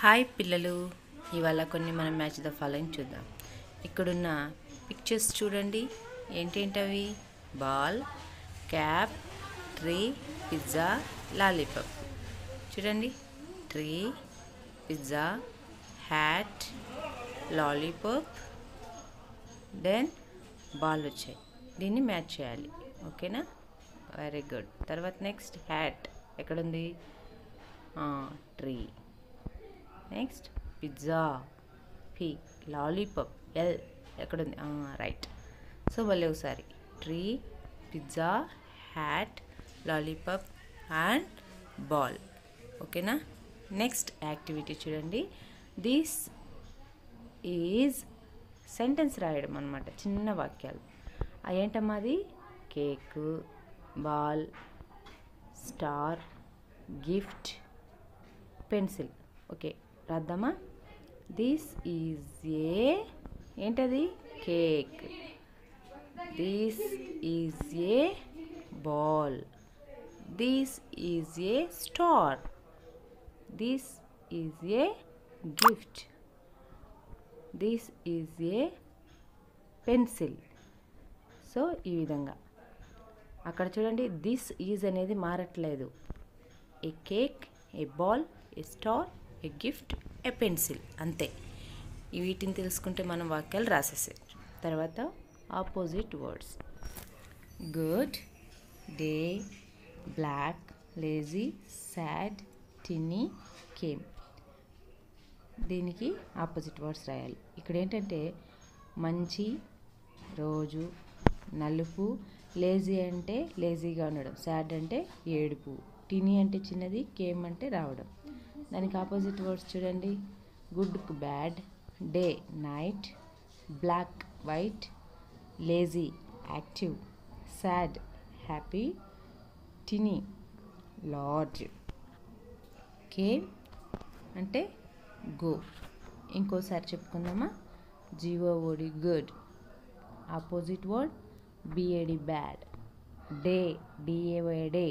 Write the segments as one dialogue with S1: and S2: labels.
S1: hi పిల్లలు ఇవాళ కొన్ని మనం మ్యాచ్ ద ఫాలోయింగ్ చూద్దాం ఇక్కడున్న పిక్చర్స్ చూడండి ఏంటేంటవి ball cap tree pizza lollipop చూడండి tree pizza hat lollipop then ball వచ్చాయి దీన్ని మ్యాచ్ చేయాలి ఓకేనా వెరీ గుడ్ తర్వాత నెక్స్ట్ హ్యాట్ ఎక్కడుంది tree next pizza P lollipop L ఎక్కడుంది రైట్ సో మళ్ళీ ఒకసారి tree pizza hat lollipop and ball ఓకేనా నెక్స్ట్ యాక్టివిటీ చూడండి దిస్ ఈజ్ సెంటెన్స్ రాయడం అనమాట చిన్న వాక్యాలు అవి ఏంటమ్మా అది cake ball star gift pencil okay రాద్దామా దిస్ ఈజ్ ఏ ఏంటది cake this is a ball this is a star this is a gift this is a pencil so ఈ విధంగా అక్కడ చూడండి దిస్ ఈజ్ అనేది మారట్లేదు a cake a ball a star a gift a pencil అంతే ఈ వీటిని తెలుసుకుంటే మనం వాక్యాలు రాసేసేయచ్చు తర్వాత opposite words good day black lazy sad tiny came దీనికి ఆపోజిట్ వర్డ్స్ రాయాలి ఇక్కడ ఏంటంటే మంచి రోజు నలుపు లేజీ అంటే లేజీగా ఉండడం సాడ్ అంటే ఏడుపు టినీ అంటే చిన్నది కేమ్ అంటే రావడం దానికి ఆపోజిట్ వర్డ్స్ చూడండి గుడ్కు bad day night black white lazy active sad happy tiny large came అంటే గో ఇంకోసారి చెప్పుకుందామా G O O D good opposite word B A D bad day D A Y day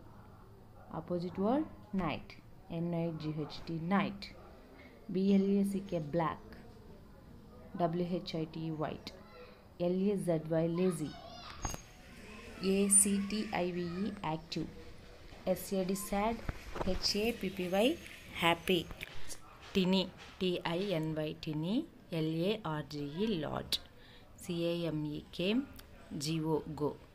S1: opposite word night N I G H T night B L A C K black W H I T white L A Z Y lazy A C T I V E active S A D sad H A P P Y happy tiny T I N Y tiny L A R G E large C A M E came G O go